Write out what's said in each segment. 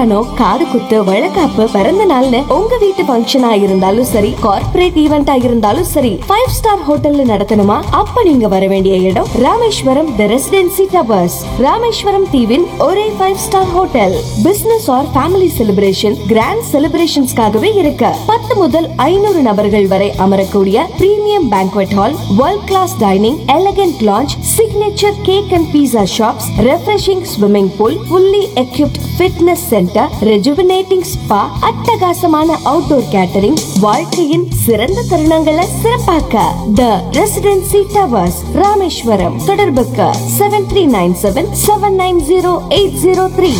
கல்யாணம் காது குத்து வழக்காப்பு பிறந்த நாள்னு உங்க வீட்டு ஃபங்க்ஷனா இருந்தாலும் சரி கார்ப்பரேட் ஈவெண்டா இருந்தாலும் சரி ஃபைவ் ஸ்டார் ஹோட்டல்ல நடத்தணுமா அப்ப நீங்க வர வேண்டிய இடம் Rameswaram the residency towers Rameswaram தீவின் ஒரே five star hotel business or family celebration grand செலிப்ரேஷன்ஸ்க்காகவே இருக்கு பத்து முதல் ஐநூறு நபர்கள் வரை அமரக்கூடிய premium banquet hall world class dining elegant lounge signature cake and pizza shops refreshing swimming pool fully equipped fitness centre rejuvenating spa அட்டகாசமான அவுட்டோர் கேட்டரிங் வாழ்க்கையின் சிறந்த தருணங்களை சிறப்பாக்க த ரெசிடென்சி டவர்ஸ் ராமேஸ்வரம் தொடர்புக்கு seven three nine seven seven nine zero eight zero three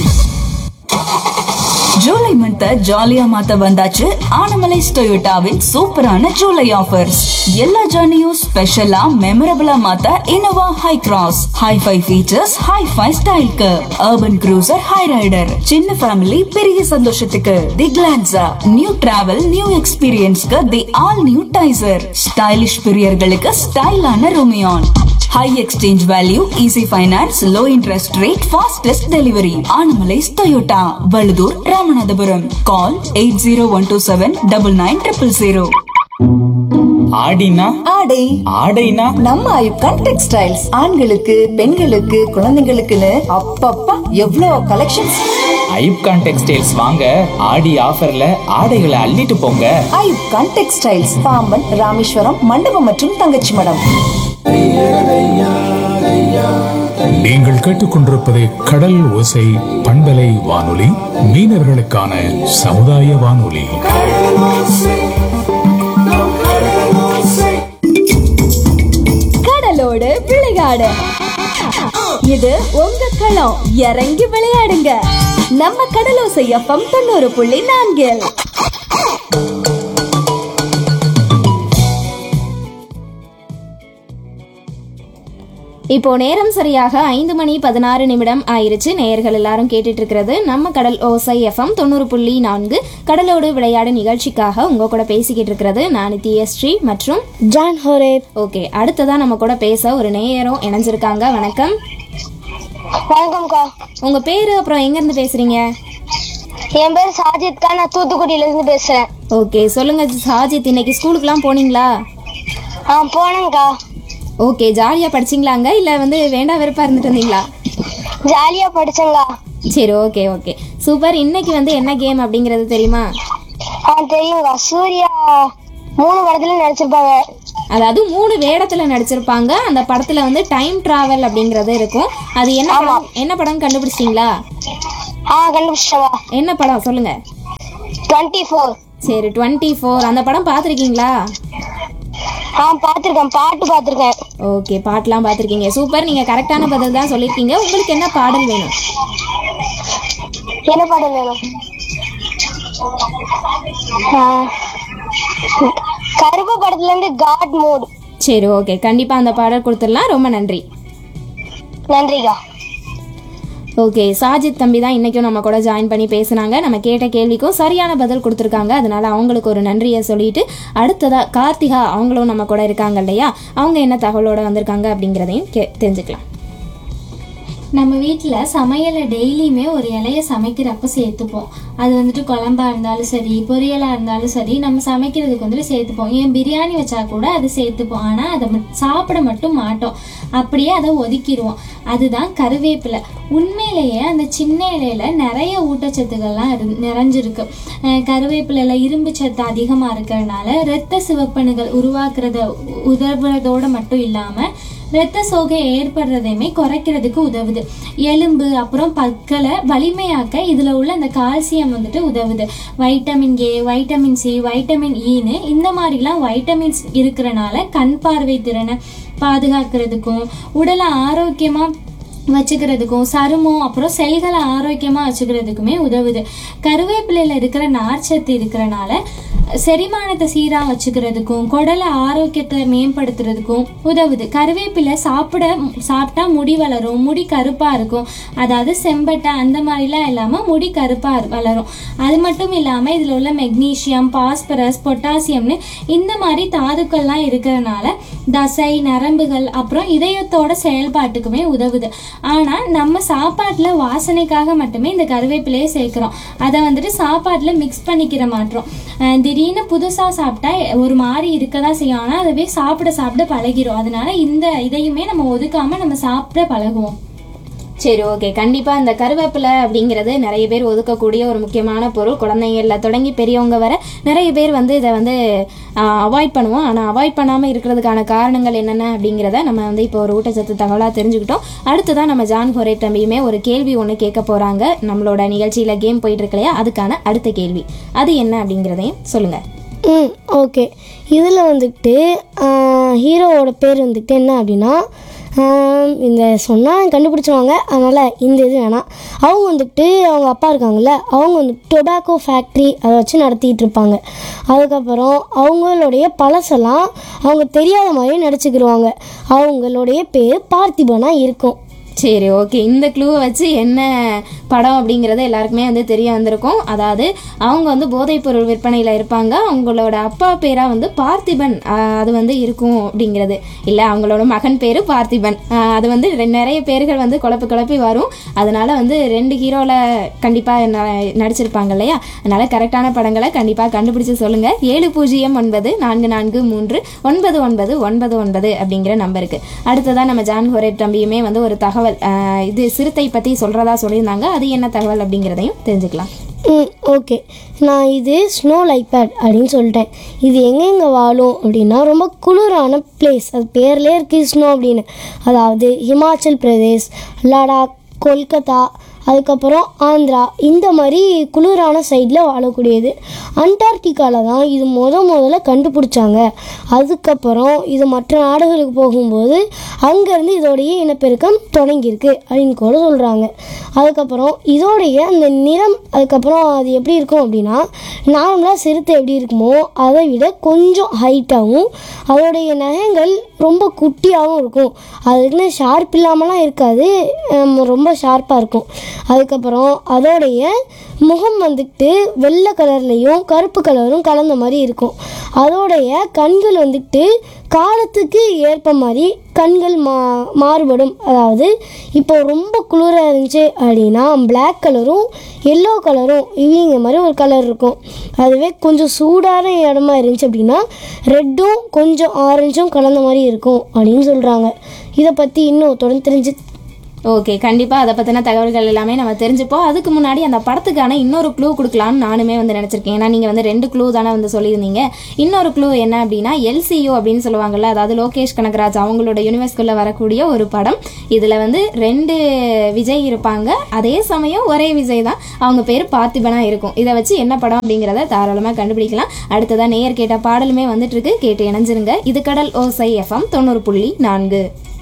July month ஜாலியா மாத்த வந்தாச்சு ஆனமலைஸ் டொயோட்டாவின் சூப்பரான ஜூலை ஆஃபர்ஸ் எல்லா ஜர்னியும் ஸ்பெஷலா மெமரபிளா மாத்த Innova Hycross hi fi features hi fi ஸ்டைலுக்கு அர்பன் க்ரூசர் ஹை ரைடர் சின்ன ஃபேமிலி பெரிய சந்தோஷத்துக்கு the Glanza new travel new எக்ஸ்பீரியன்ஸ்க்கு the all new Taisor stylish பிரியர்களுக்கு ஸ்டைலான Rumion high exchange value easy finance low interest rate fastest delivery Anamallais Toyota Vazhudhur Ramanathapuram call eight zero one two seven double nine triple zero ஆடினா ஆடை ஆடைனா நம்ம ஐப்கான் textiles ஆண்களுக்கு பெண்களுக்கு குழந்தைங்களுக்குன்னு அப்பப்பா எவ்வளோ கலெக்ஷன்ஸ் ஐப்கான் டெக்ஸ்டைல்ஸ் வாங்க ஆடி ஆஃபர்ல ஆடைகளை அள்ளிட்டு போங்க ஐப்கான் டெக்ஸ்டைல்ஸ் பாம்பன் ராமேஸ்வரம் மண்டபம் மற்றும் தங்கச்சி மடம் நீங்கள் கேட்டுக்கொண்டிருப்பது கடல் ஓசை பண்பலை வானொலி மீனவர்களுக்கான சமுதாய வானொலி கடலோடு விளையாடு இது உங்க களம் இறங்கி விளையாடுங்க நம்ம கடலோசை எஃப்எம் தொண்ணூறு புள்ளி நான்கில் இப்போ நேரம் சரியாக ஐந்து மணி பதினாறு நிமிடம் ஆயிருச்சு நேயர்கள் எல்லாரும் கேட்டுட்டு இருக்கிறது நம்ம கடல் ஓசை எஃப்எம் தொண்ணூறு புள்ளி நான்கு கடலோடு விளையாடு நிகழ்ச்சிக்காக உங்க கூட பேசிக்கிட்டு இருக்கிறது நான் நித்யஸ்ரீ மற்றும் ஜான் ஹோரே ஓகே அடுத்ததா நம்ம கூட பேச ஒரு நேயரும் இணைஞ்சிருக்காங்க வணக்கம் வணக்கம்க்கா உங்க பேரு அப்புறம் எங்க இருந்து பேசுறீங்க என் பேர் சாஜித்கா நான் தூத்துக்குடியில இருந்து பேசுறேன் ஓகே சொல்லுங்க சாஜித் இன்னைக்கு ஸ்கூலுக்குலாம் போனீங்களா ஆ போனேங்க்கா ஓகே ஜாலியா படிச்சீங்களாங்க இல்ல வந்து வேண்டாம் வெறுப்பா இருந்துட்டு இருந்தீங்களா ஜாலியா படிச்சேங்க்கா சரி ஓகே ஓகே சூப்பர் இன்னைக்கு வந்து என்ன கேம் அப்படிங்கிறது தெரியுமா ஆ தெரியுங்கக்கா சூர்யா மூணு படத்துல நடிச்சிருப்பாங்க அதாவது மூணு வேடத்துல நடிச்சிருப்பாங்க அந்த படத்துல வந்து டைம் டிராவல் அப்படிங்கறது இருக்கும் அது என்ன படம் என்ன படம் கண்டுபிடிச்சிட்டீங்களா ஆ கண்டுபிடிச்சவா என்ன படம் சொல்லுங்க டுவெண்ட்டி ஃபோர் சரி டுவெண்ட்டி ஃபோர் அந்த படம் பார்த்துருக்கீங்களா ஆ பார்த்துருக்கேன் பாட்டு பார்த்துருக்கேன் ஓகே பாட்டெலாம் பார்த்துருக்கீங்க சூப்பர் நீங்கள் கரெக்டான பதில் தான் சொல்லியிருக்கீங்க உங்களுக்கு என்ன பாடல் வேணும் என்ன பாடல் வேணும் ஆ, கருப்பு படத்துல இருந்து காட் மூட் சரி ஓகே கண்டிப்பாக அந்த பாடல் கொடுத்துடலாம் ரொம்ப நன்றி நன்றிக்கா ஓகே சாஜித் தம்பி தான் இன்றைக்கும் நம்ம கூட ஜாயின் பண்ணி பேசுனாங்க நம்ம கேட்ட கேள்விக்கும் சரியான பதில் கொடுத்துருக்காங்க அதனால அவங்களுக்கு ஒரு நன்றியை சொல்லிட்டு அடுத்ததாக கார்த்திகா அவங்களும் நம்ம கூட இருக்காங்க இல்லையா அவங்க என்ன தகவலோட வந்திருக்காங்க அப்படிங்கிறதையும் கே தெரிஞ்சுக்கலாம் நம்ம வீட்டில் சமையலை டெய்லியுமே ஒரு இலைய சமைக்கிறப்ப சேர்த்துப்போம் அது வந்துட்டு குழம்பா இருந்தாலும் சரி பொரியலாக இருந்தாலும் சரி நம்ம சமைக்கிறதுக்கு வந்துட்டு சேர்த்துப்போம் ஏன் பிரியாணி வச்சா கூட அது சேர்த்துப்போம் ஆனால் அதை மட்- சாப்பிட மட்டும் மாட்டோம் அப்படியே அதை ஒதுக்கிடுவோம் அதுதான் கருவேப்பிலை உண்மையிலேயே அந்த சின்ன இலையில நிறைய ஊட்டச்சத்துக்கள்லாம் இரு நிறைஞ்சிருக்கு அஹ் கருவேப்பிலையில இரும்பு சத்து அதிகமாக இருக்கிறதுனால இரத்த சிவப்பணுகள் உருவாக்குறத உதவுறதோட மட்டும் இல்லாமல் இரத்த சோகை ஏற்படுறதையுமே குறைக்கிறதுக்கு உதவுது எலும்பு அப்புறம் பற்களை வலிமையாக்க இதில் உள்ள அந்த கால்சியம் வந்துட்டு உதவுது vitamin A vitamin C vitamin ஈன்னு இந்த மாதிரிலாம் வைட்டமின்ஸ் இருக்கிறனால கண் பார்வை திறனை பாதுகாக்கிறதுக்கும் உடலை ஆரோக்கியமாக வச்சுக்கிறதுக்கும் சருமம் அப்புறம் செல்களை ஆரோக்கியமாக வச்சுக்கிறதுக்குமே உதவுது கருவேப்பிலையில் இருக்கிற நார்ச்சத்து இருக்கிறனால செரிமானத்தை சீராக வச்சுக்கிறதுக்கும் குடலை ஆரோக்கியத்தை மேம்படுத்துறதுக்கும் உதவுது கருவேப்பிலை சாப்பிட சாப்பிட்டா முடி வளரும் முடி கருப்பாக இருக்கும் அதாவது செம்பட்டை அந்த மாதிரிலாம் இல்லாமல் முடி கருப்பாக வளரும் அது மட்டும் இல்லாமல் இதில் உள்ள மெக்னீசியம் பாஸ்பரஸ் பொட்டாசியம்னு இந்த மாதிரி தாதுக்கள்லாம் இருக்கிறனால தசை நரம்புகள் அப்புறம் இதயத்தோட செயல்பாட்டுக்குமே உதவுது ஆனால் நம்ம சாப்பாட்டில் வாசனைக்காக மட்டுமே இந்த கருவேப்பிலையை சேர்க்குறோம் அதை வந்துட்டு சாப்பாட்டில் மிக்ஸ் பண்ணிக்கிற மாட்டோம் அஹ் திடீர்னு புதுசாக சாப்பிட்டா ஒரு மாதிரி இருக்க தான் செய்யும் ஆனால் அதுவே சாப்பிட சாப்பிட பழகிரும் அதனால இந்த இதையுமே நம்ம ஒதுக்காமல் நம்ம சாப்பிட பழகுவோம் சரி ஓகே கண்டிப்பாக இந்த கருவேப்பிலை அப்படிங்கிறது நிறைய பேர் ஒதுக்கக்கூடிய ஒரு முக்கியமான பொருள் குழந்தைங்கள தொடங்கி பெரியவங்க வர நிறைய பேர் வந்து இதை வந்து அவாய்ட் பண்ணுவோம் ஆனால் அவாய்ட் பண்ணாமல் இருக்கிறதுக்கான காரணங்கள் என்னென்ன அப்படிங்கிறத நம்ம வந்து இப்போ ஒரு ஊட்டச்சத்து தகவலாக தெரிஞ்சுக்கிட்டோம் அடுத்ததான் நம்ம ஜான் ஹொரே தம்பியுமே ஒரு கேள்வி ஒன்று கேட்க போகிறாங்க நம்மளோட நிகழ்ச்சியில் கேம் போயிட்டு இருக்கு இல்லையா அதுக்கான அடுத்த கேள்வி அது என்ன அப்படிங்கிறதையும் சொல்லுங்கள் ம் ஓகே இதில் வந்துட்டு ஹீரோவோட பேர் வந்துட்டு என்ன அப்படின்னா ஆம், இந்த சொன்னால் கண்டுபிடிச்சிருவாங்க அதனால் இந்த இது வேணாம் அவங்க வந்துட்டு அவங்க அப்பா இருக்காங்கல்ல அவங்க வந்து டொபாக்கோ ஃபேக்ட்ரி அதை வச்சு நடத்திட்டு இருப்பாங்க அதுக்கப்புறம் அவங்களுடைய பழசெல்லாம் அவங்க தெரியாத மாதிரி நடிச்சுக்கிருவாங்க அவங்களுடைய பேர் பார்த்திபனாக இருக்கும் சரி ஓகே இந்த க்ளூவை வச்சு என்ன படம் அப்படிங்கிறது எல்லாருக்குமே வந்து தெரிய வந்திருக்கும் அதாவது அவங்க வந்து போதைப்பொருள் விற்பனையில் இருப்பாங்க அவங்களோட அப்பா பேராக வந்து பார்த்திபன் ஆஹ் அது வந்து இருக்கும் அப்படிங்கிறது இல்லை அவங்களோட மகன் பேர் பார்த்திபன் ஆஹ் அது வந்து ரெ- நிறைய பேர்கள் வந்து குழப்பி குழப்பி வரும் அதனால வந்து ரெண்டு ஹீரோவில் கண்டிப்பாக நடிச்சிருப்பாங்க இல்லையா அதனால கரெக்டான படங்களை கண்டிப்பாக கண்டுபிடிச்சு சொல்லுங்கள் ஏழு பூஜ்ஜியம் ஒன்பது நான்கு நான்கு மூன்று ஒன்பது ஒன்பது ஒன்பது ஒன்பது அப்படிங்கிற நம்பருக்கு அடுத்ததாக நம்ம ஜான் ஹோரேட் தம்பியுமே வந்து ஒரு தகவல் ஆஹ் இது சிறுத்தை பற்றி சொல்கிறதா சொல்லியிருந்தாங்க அது என்ன தகவல் அப்படிங்கிறதையும் தெரிஞ்சுக்கலாம் ம் ஓகே நான் இது ஸ்னோ லைப்பேட் அப்படின்னு சொல்லிட்டேன் இது எங்கெங்கே வாழும் அப்படின்னா ரொம்ப குளிரான பிளேஸ் அது பேர்லேயே இருக்குது ஸ்னோ அப்படின்னு அதாவது ஹிமாச்சல் பிரதேஷ் லடாக் கொல்கத்தா அதுக்கப்புறம் ஆந்திரா இந்த மாதிரி குளிரான சைடில் வாழக்கூடியது அண்டார்டிகாவில் தான் இது முத முதல்ல கண்டுபிடிச்சாங்க அதுக்கப்புறம் இது மற்ற நாடுகளுக்கு போகும்போது அங்கேருந்து இதோடைய இனப்பெருக்கம் தொடங்கியிருக்கு அப்படின்னு கூட சொல்கிறாங்க அதுக்கப்புறம் இதோடைய அந்த நிறம் அதுக்கப்புறம் அது எப்படி இருக்கும் அப்படின்னா நார்மலாக சிறுத்தை எப்படி இருக்குமோ அதை விட கொஞ்சம் ஹைட்டாகவும் அதோடைய நகங்கள் ரொம்ப குட்டியாகவும் இருக்கும் அதுக்குன்னு ஷார்ப் இல்லாமலாம் இருக்காது ஹம், ரொம்ப ஷார்ப்பாக இருக்கும் அதுக்கப்புறம் அதோடைய முகம் வந்துட்டு வெள்ளை கலர்லேயும் கருப்பு கலரும் கலந்த மாதிரி இருக்கும் அதோடைய கண்கள் வந்துட்டு காலத்துக்கு ஏற்ப மாதிரி கண்கள் மா மாறுபடும் அதாவது இப்போ ரொம்ப குளிராக இருந்துச்சு அப்படின்னா Black கலரும் எல்லோ கலரும் இவங்க மாதிரி ஒரு கலர் இருக்கும் அதுவே கொஞ்சம் சூடான இடமா இருந்துச்சு அப்படின்னா ரெட்டும் கொஞ்சம் ஆரஞ்சும் கலந்த மாதிரி இருக்கும் அப்படின்னு சொல்கிறாங்க இதை பற்றி இன்னும் தொடர்ந்து தெரிஞ்சு ஓகே கண்டிப்பாக அதை பற்றின தகவல்கள் எல்லாமே நம்ம தெரிஞ்சுப்போம் அதுக்கு முன்னாடி அந்த படத்துக்கான இன்னொரு க்ளூ கொடுக்கலாம்னு நானுமே வந்து நினச்சிருக்கேன் ஏன்னா நீங்கள் வந்து ரெண்டு க்ளூ தானே வந்து சொல்லியிருந்தீங்க இன்னொரு க்ளூ என்ன அப்படின்னா எல்சியு அப்படின்னு சொல்லுவாங்கல்ல அதாவது லோகேஷ் கனகராஜ் அவங்களோட யூனிவர்ஸ்குள்ளே வரக்கூடிய ஒரு படம் இதில் வந்து ரெண்டு விஜய் இருப்பாங்க அதே சமயம் ஒரே விஜய் தான் அவங்க பேர் பார்த்திபனா இருக்கும் இதை வச்சு என்ன படம் அப்படிங்கிறத தாராளமாக கண்டுபிடிக்கலாம் அடுத்ததான் நேயர் கேட்ட பாடலுமே வந்துட்டு இருக்கு கேட்டு இணைஞ்சிருங்க இது கடல் ஓசை எஃப்எம் தொண்ணூறு புள்ளி நான்கு